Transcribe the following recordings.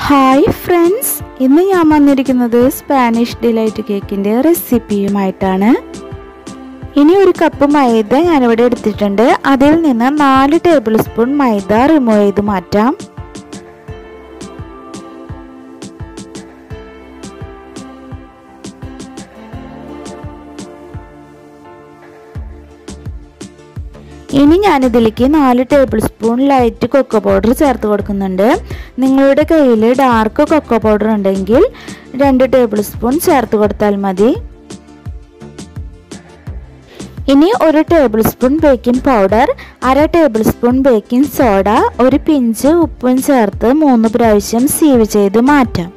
hi friends ഇന്ന് ഞാൻ വന്നിരിക്കുന്നത് സ്പാനിഷ് ഡിലൈറ്റ് കേക്കിൻ്റെ റെസിപ്പിയുമായിട്ടാണ് ഇനി ഒരു കപ്പ് മൈദ ഞാനിവിടെ എടുത്തിട്ടുണ്ട് അതിൽ നിന്ന് നാല് ടേബിൾ സ്പൂൺ മൈദ റിമൂവ് ചെയ്ത് മാറ്റാം ഇനി ഞാനിതിലേക്ക് നാല് tablespoon light cocoa powder ചേർത്ത് കൊടുക്കുന്നുണ്ട് നിങ്ങളുടെ കയ്യിൽ ഡാർക്ക് കൊക്കോ പൗഡർ ഉണ്ടെങ്കിൽ രണ്ട് ടേബിൾ സ്പൂൺ ചേർത്ത് കൊടുത്താൽ മതി ഇനി ഒരു ടേബിൾ സ്പൂൺ ബേക്കിംഗ് പൗഡർ അര ടേബിൾ സ്പൂൺ ബേക്കിംഗ് സോഡ ഒരു പിഞ്ച് ഉപ്പും ചേർത്ത് മൂന്ന് പ്രാവശ്യം സീവ് ചെയ്ത് മാറ്റാം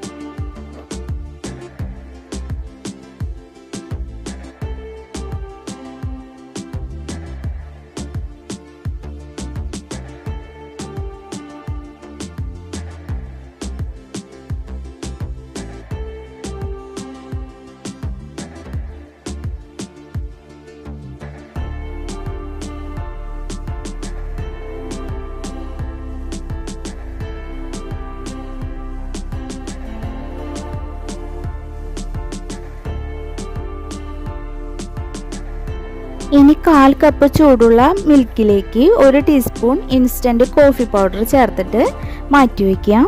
ഇനി കാൽ കപ്പ് ചൂടുള്ള മിൽക്കിലേക്ക് ഒരു ടീസ്പൂൺ ഇൻസ്റ്റൻറ്റ് കോഫി പൗഡർ ചേർത്തിട്ട് മാറ്റി വയ്ക്കാം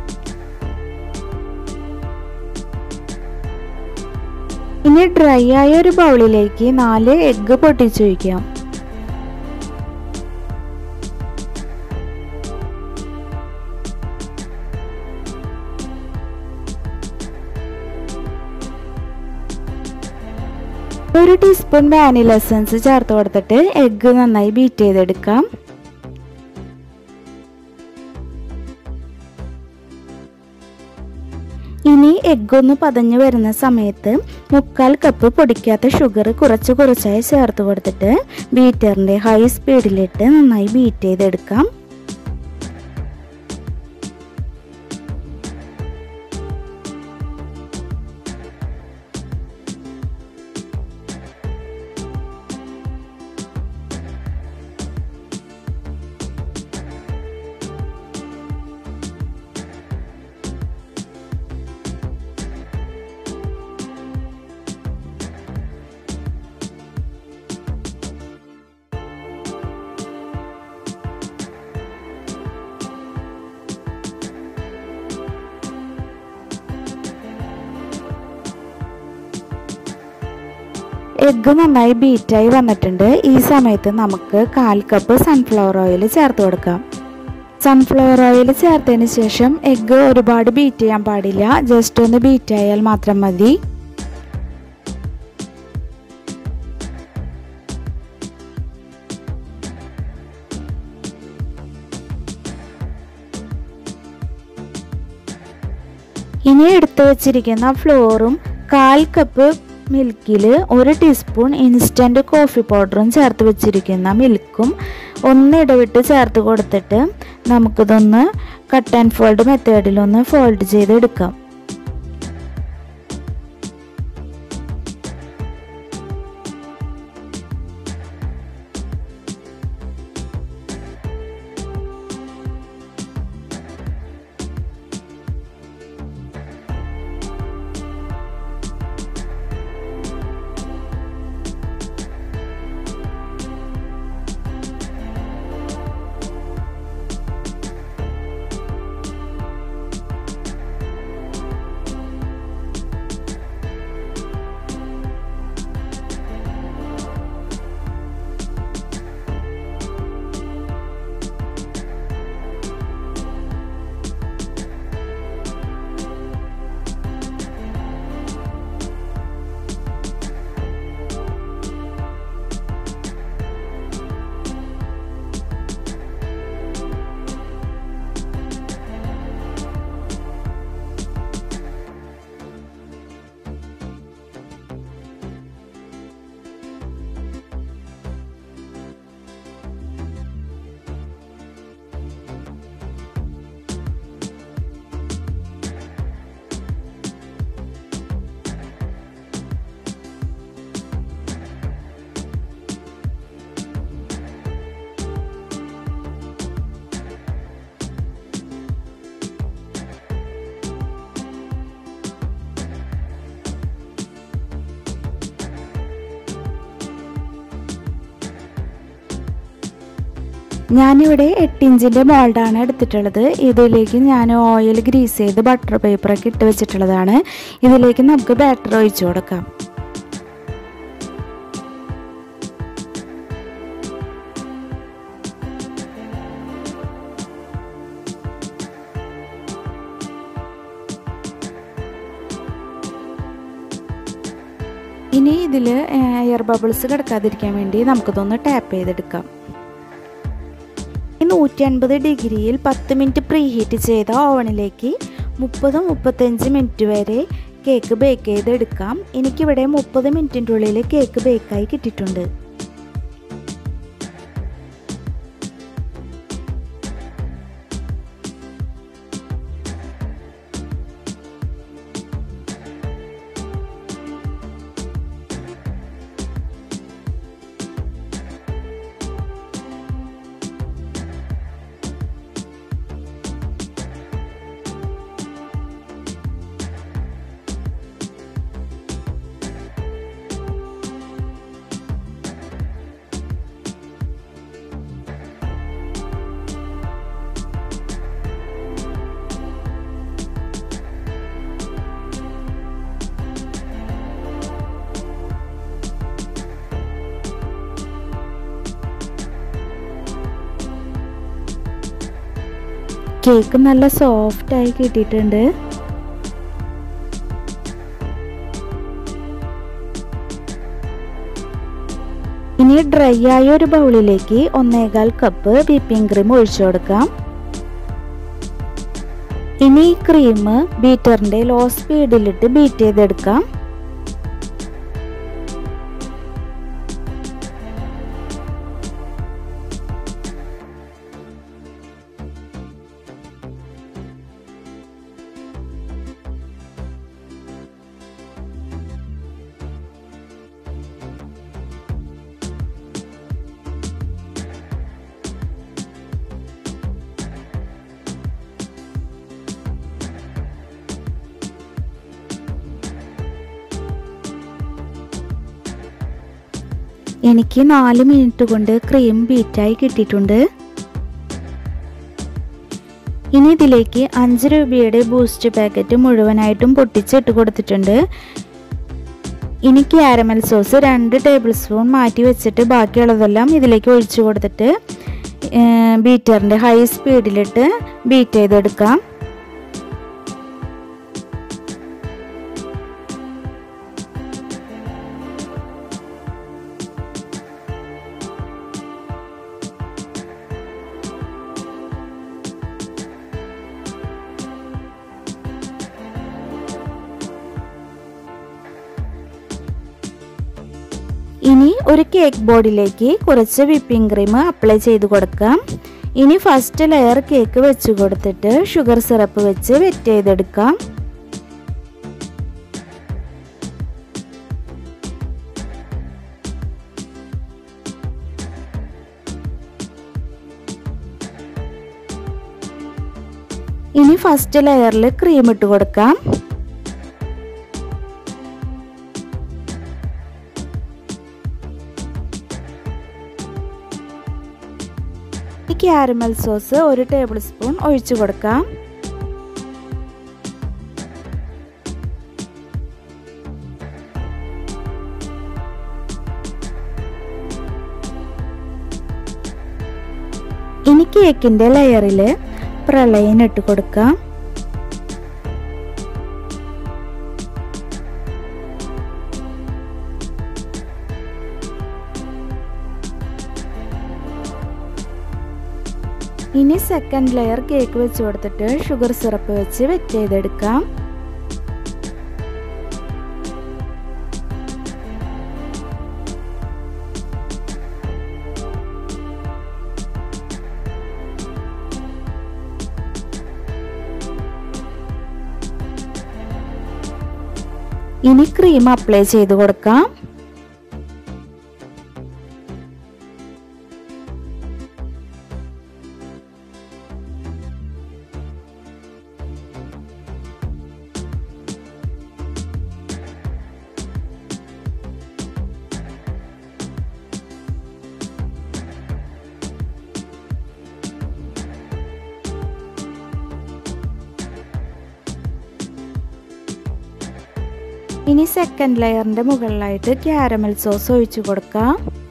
ഇനി ഡ്രൈ ആയ ഒരു ബൗളിലേക്ക് നാല് എഗ്ഗ് പൊട്ടിച്ചു വയ്ക്കാം ഒരു ടീസ്പൂൺ വാനില എസൻസ് ചേർത്ത് കൊടുത്തിട്ട് എഗ്ഗ് നന്നായി ബീറ്റ് ചെയ്തെടുക്കാം ഇനി എഗ്ഗ് ഒന്ന് പതഞ്ഞു വരുന്ന സമയത്ത് മുക്കാൽ കപ്പ് പൊടിക്കാത്ത ഷുഗർ കുറച്ച് കുറച്ചായി ചേർത്ത് കൊടുത്തിട്ട് ബീറ്ററിൻ്റെ ഹൈ സ്പീഡിലിട്ട് നന്നായി ബീറ്റ് ചെയ്തെടുക്കാം എഗ്ഗ് നന്നായി ബീറ്റായി വന്നിട്ടുണ്ട് ഈ സമയത്ത് നമുക്ക് കാൽ കപ്പ് സൺഫ്ലവർ ഓയിൽ ചേർത്ത് കൊടുക്കാം സൺഫ്ലവർ ഓയിൽ ചേർത്തതിന് ശേഷം എഗ്ഗ് ഒരുപാട് ബീറ്റ് ചെയ്യാൻ പാടില്ല ജസ്റ്റ് ഒന്ന് ബീറ്റ് ആയാൽ മാത്രം മതി ഇനി എടുത്തു വച്ചിരിക്കുന്ന ഫ്ലോറും കാൽ കപ്പ് മിൽക്കിൽ ഒരു ടീസ്പൂൺ ഇൻസ്റ്റൻറ്റ് കോഫി പൗഡറും ചേർത്ത് വെച്ചിരിക്കുന്ന മിൽക്കും ഒന്ന് ഇടവിട്ട് ചേർത്ത് കൊടുത്തിട്ട് നമുക്കിതൊന്ന് കട്ട് ആൻഡ് ഫോൾഡ് മെത്തേഡിലൊന്ന് ഫോൾഡ് ചെയ്തെടുക്കാം ഞാനിവിടെ എട്ട് ഇഞ്ചിൻ്റെ മോൾഡാണ് എടുത്തിട്ടുള്ളത് ഇതിലേക്ക് ഞാൻ ഓയിൽ ഗ്രീസ് ചെയ്ത് ബട്ടർ പേപ്പറൊക്കെ ഇട്ട് വെച്ചിട്ടുള്ളതാണ് ഇതിലേക്ക് നമുക്ക് ബാറ്റർ ഒഴിച്ചു കൊടുക്കാം ഇനി ഇതിൽ എയർ ബബിൾസ് കിടക്കാതിരിക്കാൻ വേണ്ടി നമുക്കിതൊന്ന് ടാപ്പ് ചെയ്തെടുക്കാം ഈ നൂറ്റി അൻപത് ഡിഗ്രിയിൽ പത്ത് മിനിറ്റ് പ്രീ ഹീറ്റ് ചെയ്ത ഓവണിലേക്ക് മുപ്പത് മുപ്പത്തഞ്ച് മിനിറ്റ് വരെ കേക്ക് ബേക്ക് ചെയ്തെടുക്കാം എനിക്കിവിടെ മുപ്പത് മിനിറ്റിൻ്റെ ഉള്ളിൽ കേക്ക് ബേക്കായി കിട്ടിയിട്ടുണ്ട് കേക്ക് നല്ല സോഫ്റ്റായി കിട്ടിയിട്ടുണ്ട് ഇനി ഡ്രൈ ആയ ഒരു ബൗളിലേക്ക് ഒന്നേകാൽ കപ്പ് വിപ്പിംഗ് ക്രീം ഒഴിച്ചു കൊടുക്കാം ഇനി ഈ ക്രീം ബീറ്ററിന്റെ ലോ സ്പീഡിലിട്ട് ബീറ്റ് ചെയ്തെടുക്കാം എനിക്ക് നാല് മിനിറ്റ് കൊണ്ട് ക്രീം ബീറ്റായി കിട്ടിയിട്ടുണ്ട് ഇനി ഇതിലേക്ക് അഞ്ച് രൂപയുടെ ബൂസ്റ്റ് പാക്കറ്റ് മുഴുവനായിട്ടും പൊട്ടിച്ചിട്ട് കൊടുത്തിട്ടുണ്ട് ഇനി ക്യാരമൽ സോസ് രണ്ട് ടേബിൾ സ്പൂൺ മാറ്റി വെച്ചിട്ട് ബാക്കിയുള്ളതെല്ലാം ഇതിലേക്ക് ഒഴിച്ചു കൊടുത്തിട്ട് ബീറ്ററിൻ്റെ ഹൈ സ്പീഡിലിട്ട് ബീറ്റ് ചെയ്തെടുക്കാം ഇനി ഒരു കേക്ക് ബോർഡിലേക്ക് കുറച്ച് വിപ്പിംഗ് ക്രീം അപ്ലൈ ചെയ്ത് കൊടുക്കാം ഇനി ഫസ്റ്റ് ലെയർ കേക്ക് വെച്ച് കൊടുത്തിട്ട് ഷുഗർ സിറപ്പ് വെച്ച് വെറ്റ് ചെയ്തെടുക്കാം ഇനി ഫസ്റ്റ് ലെയറിൽ ക്രീം ഇട്ട് കൊടുക്കാം ഈ ക്യാരമൽ സോസ് ഒരു ടേബിൾ സ്പൂൺ ഒഴിച്ചു കൊടുക്കാം ഇനി കേക്കിൻ്റെ ലെയറിൽ പ്രളയം ഇട്ട് കൊടുക്കാം ഇനി സെക്കൻഡ് ലെയർ കേക്ക് വെച്ച് കൊടുത്തിട്ട് ഷുഗർ സിറപ്പ് വെച്ച് വെറ്റ് ചെയ്തെടുക്കാം ഇനി ക്രീം അപ്ലൈ ചെയ്ത് കൊടുക്കാം ഇനി സെക്കൻഡ് ലെയറിൻ്റെ മുകളിലായിട്ട് ക്യാരമൽ സോസ് ഒഴിച്ചു കൊടുക്കാം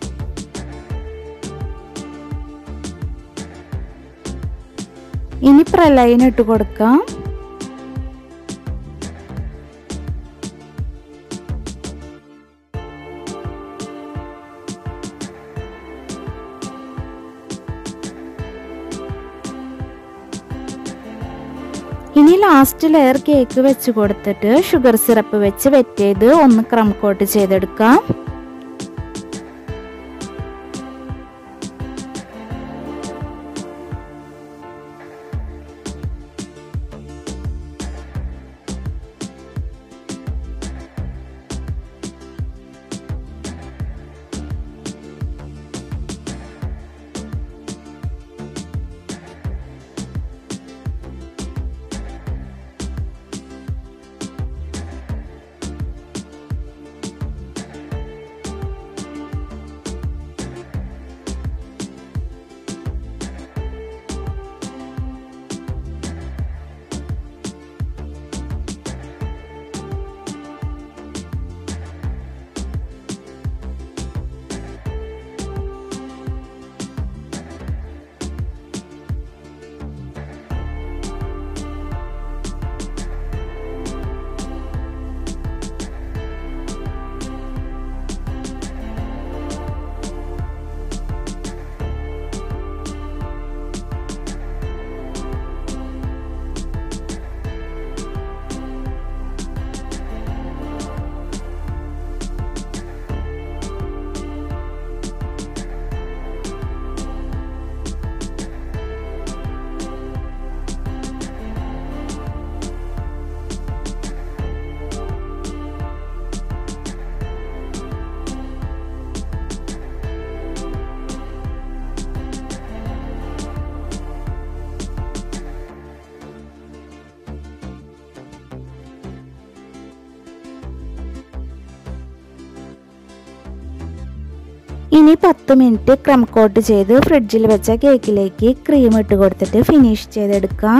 ഇനി പ്രലൈൻ ഇട്ട് കൊടുക്കാം ഇനി ലാസ്റ്റ് ലെയർ കേക്ക് വെച്ച് കൊടുത്തിട്ട് ഷുഗർ സിറപ്പ് വെച്ച് വെറ്റ് ചെയ്ത് ഒന്ന് ക്രം കോട്ട് ചെയ്തെടുക്കാം ഇനി പത്ത് മിനിറ്റ് ക്രം കോട്ട് ചെയ്ത് ഫ്രിഡ്ജിൽ വെച്ച കേക്കിലേക്ക് ക്രീം ഇട്ട് കൊടുത്തിട്ട് ഫിനിഷ് ചെയ്തെടുക്കാം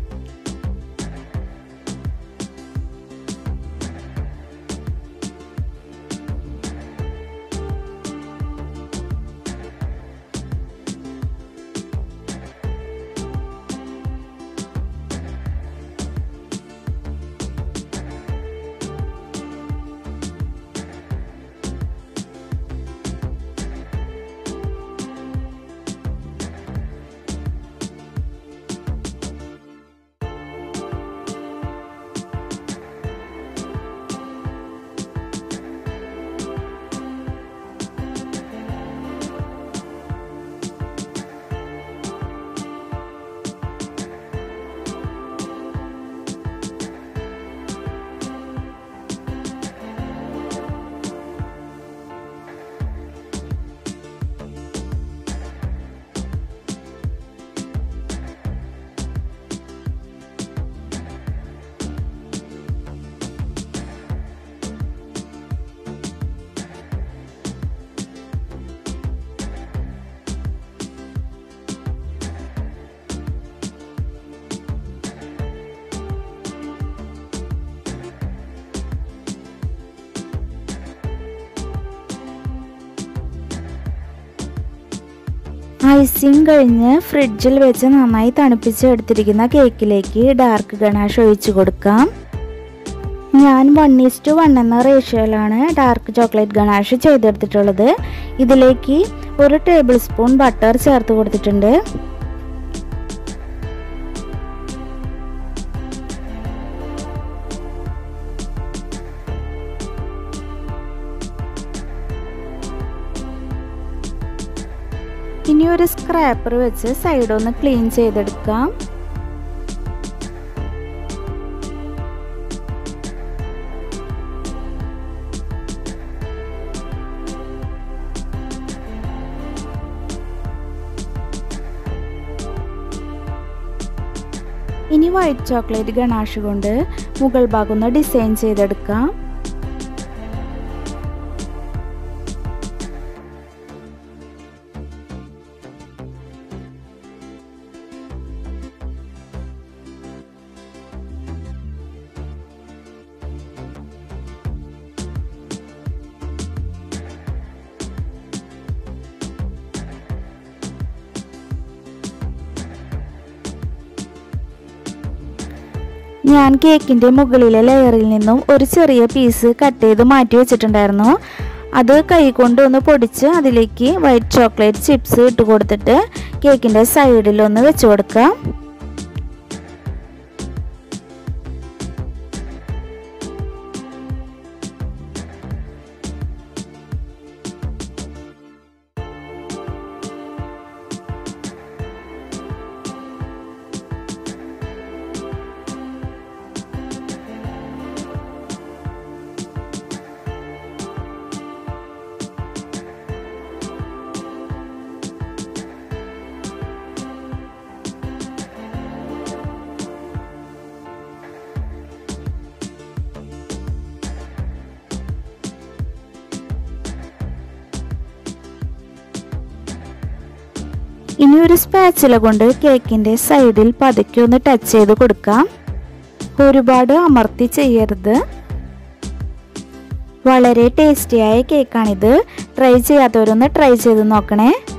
ഐസിങ് കഴിഞ്ഞ് ഫ്രിഡ്ജിൽ വെച്ച് നന്നായി തണുപ്പിച്ച് എടുത്തിരിക്കുന്ന കേക്കിലേക്ക് ഡാർക്ക് ഗണാഷ് ഒഴിച്ചു കൊടുക്കാം ഞാൻ വൺ ഈസ് ടു വൺ എന്ന റേഷ്യോയിലാണ് ഡാർക്ക് ചോക്ലേറ്റ് ഗണാഷ് ചെയ്തെടുത്തിട്ടുള്ളത് ഇതിലേക്ക് ഒരു ടേബിൾ സ്പൂൺ ബട്ടർ ചേർത്ത് കൊടുത്തിട്ടുണ്ട് ഇനി ഒരു സ്ക്രാപ്പർ വെച്ച് സൈഡ് ഒന്ന് ക്ലീൻ ചെയ്തെടുക്കാം ഇനി വൈറ്റ് ചോക്ലേറ്റ് ഗണാഷ് കൊണ്ട് മുകൾ ഭാഗം ഒന്ന് ഡിസൈൻ ചെയ്തെടുക്കാം ഞാൻ കേക്കിൻ്റെ മുകളിലെ ലെയറിൽ നിന്നും ഒരു ചെറിയ പീസ് കട്ട് ചെയ്ത് മാറ്റി വെച്ചിട്ടുണ്ടായിരുന്നു അത് കൈകൊണ്ട് ഒന്ന് പൊടിച്ച് അതിലേക്ക് വൈറ്റ് ചോക്ലേറ്റ് ചിപ്സ് ഇട്ട് കൊടുത്തിട്ട് കേക്കിൻ്റെ സൈഡിൽ ഒന്ന് വെച്ച് കൊടുക്കാം ഇനി ഒരു സ്പാച്ചില കൊണ്ട് കേക്കിൻ്റെ സൈഡിൽ പതുക്കെ ഒന്ന് ടച്ച് ചെയ്ത് കൊടുക്കാം ഒരുപാട് അമർത്തി ചെയ്യരുത് വളരെ ടേസ്റ്റിയായ കേക്കാണിത് ട്രൈ ചെയ്യാത്തവരൊന്ന് ട്രൈ ചെയ്ത് നോക്കണേ